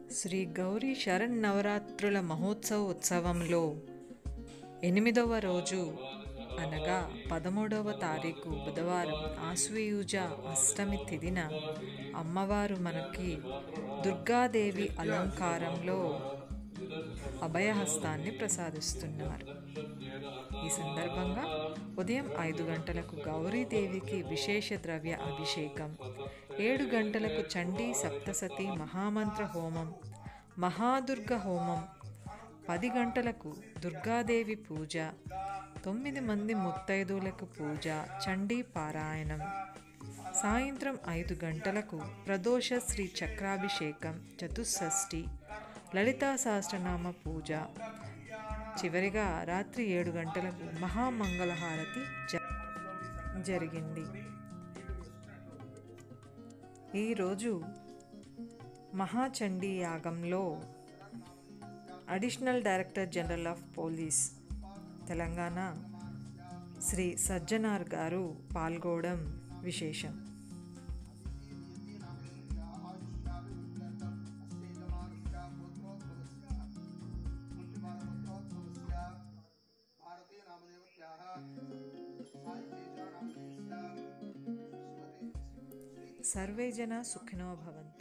శ్రీ గౌరీ శరన్నవరాత్రుల మహోత్సవ ఉత్సవంలో ఎనిమిదవ రోజు అనగా పదమూడవ తారీఖు బుధవారం ఆశ్వయుజ అష్టమి తిథిన అమ్మవారు మనకి దుర్గాదేవి అలంకారంలో అభయహస్తాన్ని ప్రసాదిస్తున్నారు ఈ సందర్భంగా ఉదయం ఐదు గంటలకు గౌరీదేవికి విశేష ద్రవ్య అభిషేకం ఏడు గంటలకు చండీ సప్తసతి మహామంత్ర హోమం మహాదుర్గ హోమం పది గంటలకు దుర్గాదేవి పూజ తొమ్మిది మంది ముత్తైదువులకు పూజ చండీ పారాయణం సాయంత్రం ఐదు గంటలకు ప్రదోష శ్రీ చక్రాభిషేకం చతుషష్ఠి లలితా సహస్రనామ పూజ చివరిగా రాత్రి ఏడు గంటలకు మహామంగళహారతి జ జరిగింది ఈరోజు మహాచండీ యాగంలో additional director general of police Telangana Shri Sajjanar గారు పాల్గొనడం విశేషం भारतीय नामदेवत्याः साहित्येजा नामदेवस्य సర్వే జన సుఖినో భవంతు